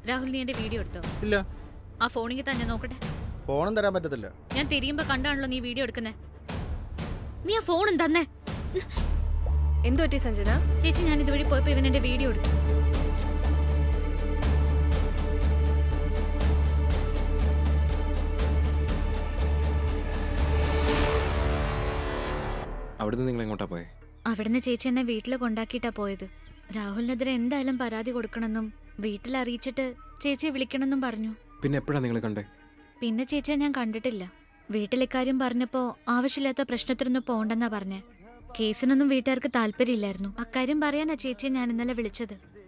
രാഹുൽ നീ എന്റെ വീഡിയോ എടുത്തോ ഇല്ല ആ ഫോണിൽ തന്നെ നോക്കട്ടെ ഫോണും തരാൻ പറ്റത്തില്ല ഞാൻ തിരിയുമ്പോ കണ്ടാണല്ലോ നീ വീഡിയോ എടുക്കുന്നേ നീ ആ ഫോണും തന്നെ എന്തു പറ്റി സഞ്ജന ചേച്ചി ഞാൻ ഇതുവഴി പോയപ്പോ ഇവൻ എന്റെ വീഡിയോ എടുത്തു അവിടുന്ന് നിങ്ങൾ എങ്ങോട്ടാ പോയെ അവിടുന്ന് ചേച്ചി എന്നെ വീട്ടിൽ കൊണ്ടാക്കിയിട്ടാ പോയത് രാഹുലിനെതിരെ എന്തായാലും പരാതി കൊടുക്കണമെന്നും വീട്ടിൽ അറിയിച്ചിട്ട് ചേച്ചിയെ വിളിക്കണമെന്നും പറഞ്ഞു പിന്നെ എപ്പോഴാ നിങ്ങൾ കണ്ടേ പിന്നെ ചേച്ചിയെ ഞാൻ കണ്ടിട്ടില്ല വീട്ടിൽ ഇക്കാര്യം പറഞ്ഞപ്പോ ആവശ്യമില്ലാത്ത പ്രശ്നത്തിനൊന്നും പോണ്ടെന്നാ പറഞ്ഞേ കേസിനൊന്നും വീട്ടുകാർക്ക് താല്പര്യമില്ലായിരുന്നു അക്കാര്യം പറയാനാ ചേച്ചിയെ ഞാൻ ഇന്നലെ വിളിച്ചത്